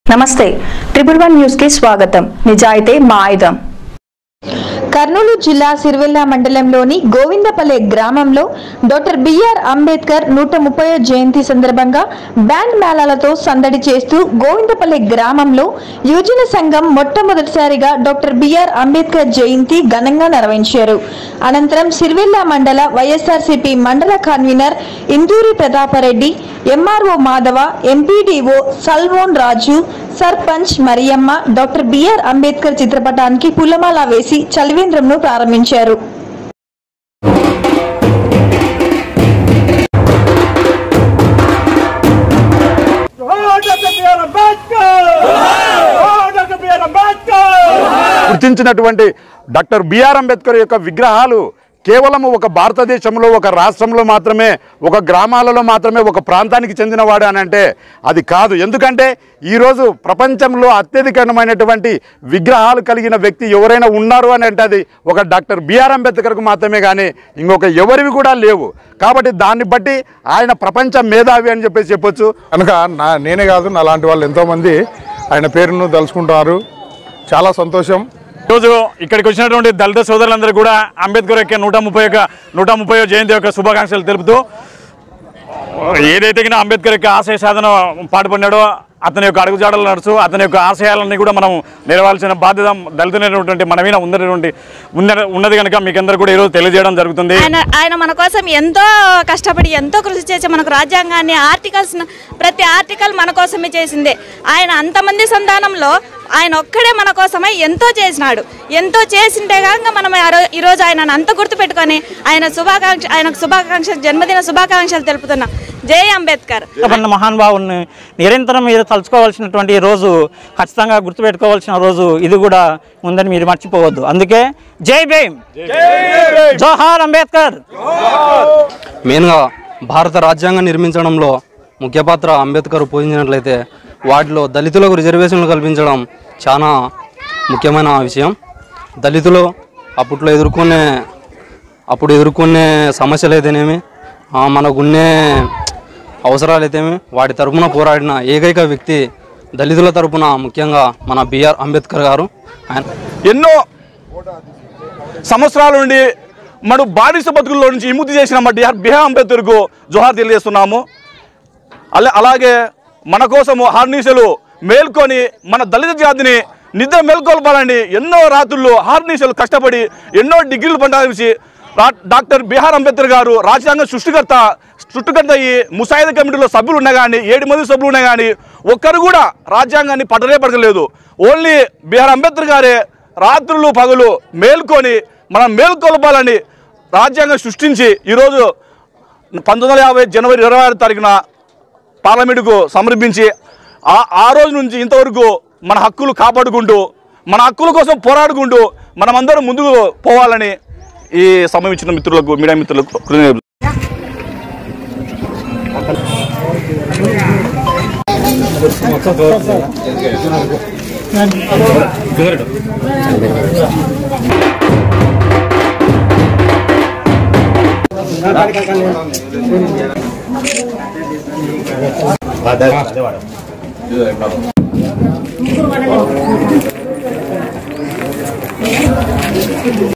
నమస్తే triple one news కి స్వాగతం నిజాయితీ మా ఆయుధం కర్నూలు జిల్లా సిరివెల్ల మండలంలోని గోవిందపల్లె గ్రామంలో డాక్టర్ బిఆర్ అంబేద్కర్ నూట ముప్పై జయంతి సందర్భంగా బ్యాండ్ మేళాలతో సందడి చేస్తూ గోవిందపల్లె గ్రామంలో యువజన సంఘం మొట్టమొదటిసారిగా డాక్టర్ బిఆర్ అంబేద్కర్ జయంతి ఘనంగా నిర్వహించారు అనంతరం సిరివెల్ల మండల వైఎస్ఆర్సీపీ మండల convener Induri Pratapreddy MRO Madhava MPDO Salmon Raju sarpanch Mariyamma doctor BR Ambedkar చిత్రపటానికి పూలమాల వేసి చలివేంద్రంను ప్రారంభించారు జోహార్ డాక్టర్ బిఆర్ అంబేద్కర్ జోహార్ డాక్టర్ బిఆర్ అంబేద్కర్ గుర్తించినటువంటి డాక్టర్ బిఆర్ అంబేద్కర్ యొక్క విగ్రహాలు కేవలం ఒక భారతదేశంలో ఒక రాష్ట్రంలో మాత్రమే ఒక గ్రామాలలో మాత్రమే ఒక ప్రాంతానికి చెందినవాడు అని అంటే అది కాదు ఎందుకంటే ఈరోజు ప్రపంచంలో అత్యధికమైనటువంటి విగ్రహాలు కలిగిన వ్యక్తి ఎవరైనా ఉన్నారు అని అంటే అది ఒక డాక్టర్ బిఆర్ అంబేద్కర్కు మాత్రమే కానీ ఇంకొక ఎవరివి కూడా లేవు కాబట్టి దాన్ని బట్టి ఆయన ప్రపంచ మేధావి అని చెప్పేసి చెప్పొచ్చు కనుక నా నేనే కాదు నా లాంటి వాళ్ళు ఎంతోమంది ఆయన పేరును తలుచుకుంటారు చాలా సంతోషం ఈరోజు ఇక్కడికి వచ్చినటువంటి దళిత సోదరులందరూ కూడా అంబేద్కర్ యొక్క నూట ముప్పై యొక్క నూట ముప్పై జయంతి యొక్క శుభాకాంక్షలు తెలుపుతూ ఏదైతే కినా అంబేద్కర్ యొక్క ఆశయ సాధన పాటుపడినాడో అతని యొక్క అడుగుజాడలు నడుచు అతని యొక్క ఆశయాలన్నీ కూడా మనం నెరవాల్సిన బాధ్యత దళితులైనటువంటి మన మీద ఉన్నటువంటి ఉన్న- ఉన్నది కనుక మీకు అందరూ కూడా ఈరోజు తెలియజేయడం జరుగుతుంది ఆయన ఆయన మన కోసం ఎంతో కష్టపడి ఎంతో కృషి చేసి మనకు రాజ్యాంగాన్ని ఆర్టికల్స్ ప్రతి ఆర్టికల్ మన కోసమే చేసిందే ఆయన అంతమంది సంతానంలో ఆయన ఒక్కడే మన కోసమై ఎంతో చేసినాడు ఎంతో చేసింటే కాక మనం ఆ రో- ఈరోజు ఆయనను అంత గుర్తుపెట్టుకొని ఆయన శుభాకాంక్ష ఆయనకు శుభాకాంక్ష జన్మదిన శుభాకాంక్షలు తెలుపుతున్నాం జై అంబేద్కర్ పడిన మహానుభావుల్ని నిరంతరం మీరు తలుచుకోవాల్సినటువంటి రోజు ఖచ్చితంగా గుర్తుపెట్టుకోవాల్సిన రోజు ఇది కూడా ఉందని మీరు మర్చిపోవద్దు అందుకే జై భీమ్ జోహార్ అంబేద్కర్ మెయిన్గా భారత రాజ్యాంగం నిర్మించడంలో ముఖ్య పాత్ర అంబేద్కర్ పోషించినట్లయితే వాటిలో దళితులకు రిజర్వేషన్లు కల్పించడం చాలా ముఖ్యమైన విషయం దళితులు అప్పట్లో ఎదుర్కొనే అప్పుడు ఎదుర్కొనే సమస్యలు అయితేనేమి ఆ, మనకున్నే అవసరాలు అయితేమి వాటి తరపున పోరాడిన ఏకైక వ్యక్తి దళితుల తరపున ముఖ్యంగా మన బిఆర్ అంబేద్కర్ గారు ఆయన ఎన్నో సంవత్సరాల నుండి మనం బానిస బతుకుల్లో నుంచి విముక్తి చేసిన మా డిఆర్ బిహార్ అంబేద్కర్కు జోహార్ తెలియజేస్తున్నాము అలా అలాగే మన కోసము హార్నీసలు మేల్కొని మన దళిత జాతిని నిద్ర మేల్కొల్పాలని ఎన్నో రాత్రులు హార్నీసలు కష్టపడి ఎన్నో డిగ్రీలు పొందాల్సి డాక్టర్ బిహార్ అంబేద్కర్ గారు రాజ్యాంగ సృష్టికర్త సృష్టికర్త అయ్యి ముసాయిదా కమిటీలో సభ్యులు ఉన్నా కానీ ఏడు మంది సభ్యులు ఉన్నా కానీ ఒక్కరు కూడా రాజ్యాంగాన్ని పట్టనే పడలేదు ఓన్లీ బిహార్ అంబేద్కర్ గారే రాత్రులు పగలు మేల్కొని మనం మేల్కొల్పాలని రాజ్యాంగం సృష్టించి ఈరోజు పంతొమ్మిది వందల యాభై జనవరి ఇరవై ఆరు తారీఖున పార్లమెంటుకు సమర్పించి ఆ ఆ రోజు నుంచి ఇంతవరకు మన హక్కులు కాపాడుకుంటూ మన హక్కుల కోసం పోరాడుకుంటూ మనమందరం ముందుకు పోవాలని ఈ సమయం ఇచ్చిన మిత్రులకు మీడియా మిత్రులకు కృతజ్ఞతలు